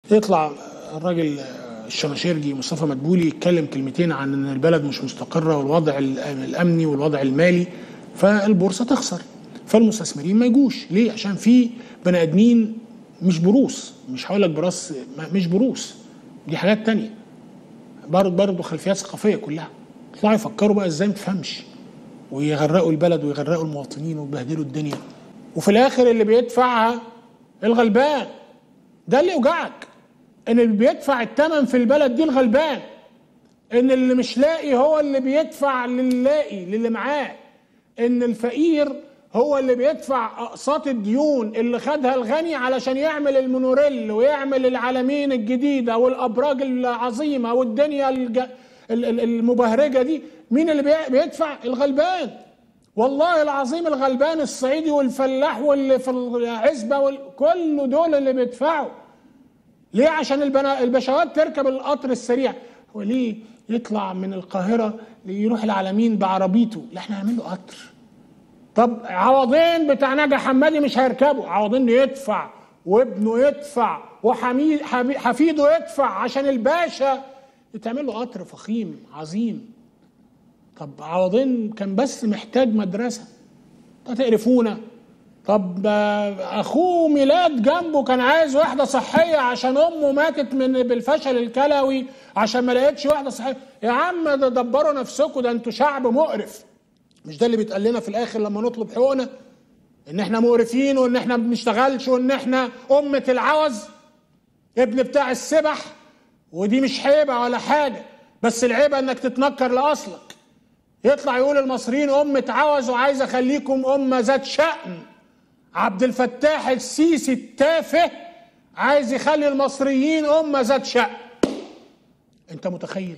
يطلع الراجل الشناشيرجي مصطفى مدبولي يتكلم كلمتين عن ان البلد مش مستقره والوضع الامني والوضع المالي فالبورصه تخسر فالمستثمرين ما يجوش ليه عشان في بني ادمين مش بروس مش هقول لك براس مش بروس دي حاجات تانية برضه برضه خلفيات ثقافيه كلها يطلعوا يفكروا بقى ازاي ما تفهمش ويغرقوا البلد ويغرقوا المواطنين ويبهدلوا الدنيا وفي الاخر اللي بيدفعها الغلبان ده اللي يوجعك ان اللي بيدفع الثمن في البلد دي الغلبان ان اللي مش لاقي هو اللي بيدفع للاقي للي معاه ان الفقير هو اللي بيدفع اقساط الديون اللي خدها الغني علشان يعمل المونوريل ويعمل العالمين الجديده والابراج العظيمه والدنيا الج... المبهرجه دي مين اللي بيدفع الغلبان والله العظيم الغلبان الصعيدي والفلاح واللي في العزبه وال... كل دول اللي بيدفعوا ليه عشان البنا... البشوات تركب القطر السريع هو ليه يطلع من القاهره يروح العالمين بعربيته لا احنا هنعمل له قطر طب عوضين بتاع نجا حمادي مش هيركبوا عوضين يدفع وابنه يدفع وحميد حفيده يدفع عشان الباشا يتعمل له قطر فخيم عظيم طب عوضين كان بس محتاج مدرسه تقرفونا طب اخوه ميلاد جنبه كان عايز وحده صحيه عشان امه ماتت من بالفشل الكلوي عشان ما لقيتش وحده صحيه يا عم ده دبروا نفسكم ده انتوا شعب مقرف مش ده اللي بيتقال لنا في الاخر لما نطلب حقوقنا ان احنا مقرفين وان احنا ما بنشتغلش وان احنا امه العوز ابن بتاع السبح ودي مش عيبه ولا حاجه بس العيبه انك تتنكر لاصلك يطلع يقول المصريين امه عوز وعايز اخليكم امه ذات شأن عبد الفتاح السيسي التافه عايز يخلي المصريين امه ذات شأن انت متخيل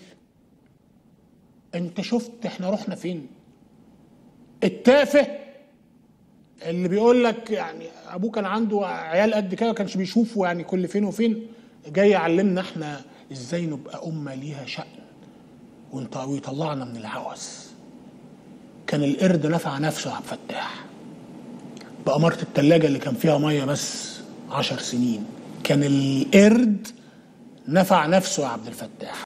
انت شفت احنا رحنا فين التافه اللي بيقول لك يعني ابوه كان عنده عيال قد كده ما كانش بيشوفه يعني كل فين وفين جاي يعلمنا احنا ازاي نبقى امه ليها شأن ويطلعنا من العوز كان القرد نفع نفسه عبد الفتاح بأمارة التلاجة اللي كان فيها مية بس عشر سنين كان القرد نفع نفسه يا عبد الفتاح